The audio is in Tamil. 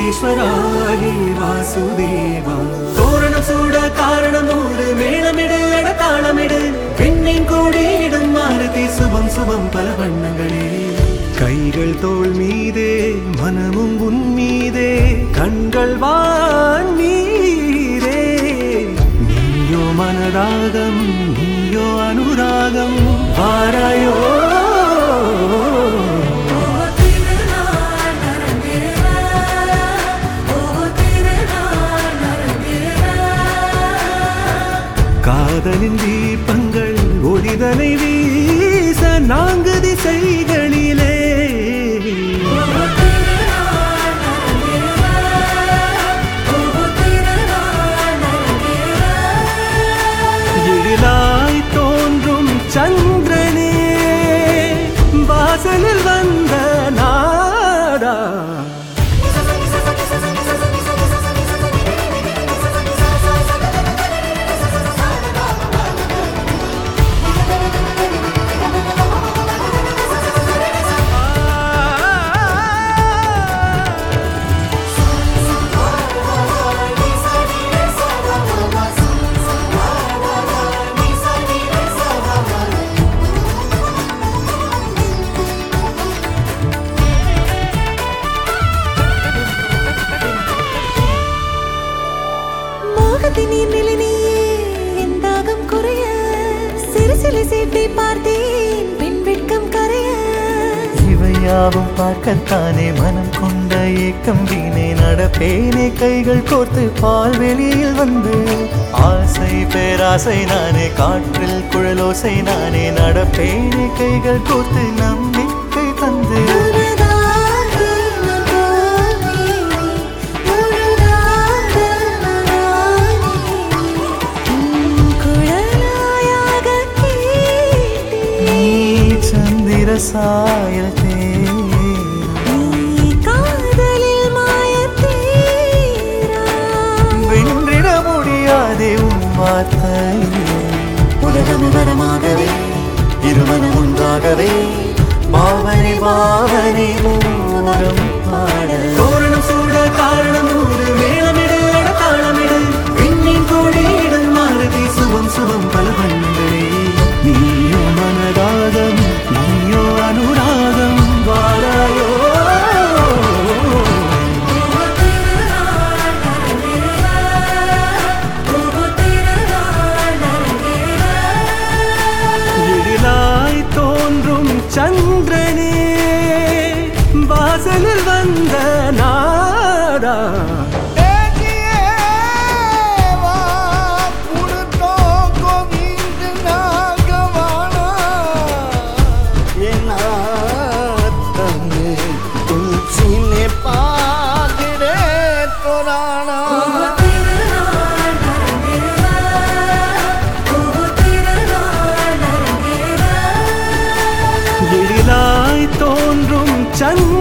ஈஸ்வராகி வாசுதேவா தோரணம் சூட காரணம் நூறு மேளமிடு அட தாளமிடு பெண்ணின் கூடியிடும் மாருதி சுபம் சுபம் பல வண்ணங்களே கைகள் தோள் மீதே மனமும் உன் மீதே கண்கள் வான் மீதே நீயோ மனராகம் நீயோ அனுராகம் வாராயோ காதலின் தீபங்கள் ஒளிதனை வீச நான்கு திசைகளிலே எழிலாய் தோன்றும் சந்திரனே வாசலில் வந்த நாடா மோகத்தின் நீர்நிலை நீயே என் தாகம் குறைய சிறு சிலை சீட்டை பார்த்தேன் பின் வெட்கம் கரைய இவையாவும் பார்க்கத்தானே மனம் கொண்ட ஏக்கம் வீணே நடப்பேனே கைகள் கோர்த்து பால் வெளியில் வந்து ஆசை பேராசை நானே காற்றில் குழலோசை நானே நடப்பேனே கைகள் கோர்த்து நம்பிக்கை தந்து உனதாகி நான் போனேனே, உனதாக நானானேனே. உன் குழலாயாக நீ கேட்டேன். சந்திர சாயல் தேனா. நீ காதலில் மாயத்தேரா. வென்றிட முடியாதே உன் வார்த்தை உலகம் வரமாகவே இருமனம் ஒன்றாகவே பாவனை பாவனை மூலம் பாடல் தோரணம் சூட காரணம் நூறு மேளமிடு அட தாளமிடு பெண்ணின் கூடியிடும் மாருதி சுபம் சுபம் பல வண்ணங்களே நீயோ மனதாகம் நீயோ அனுராகம் வாராயோ எழிலாய் தோன்றும் சந்திரனே வாசலில் வந்த நாடா எழிலாய் தோன்றும் சந்திரனே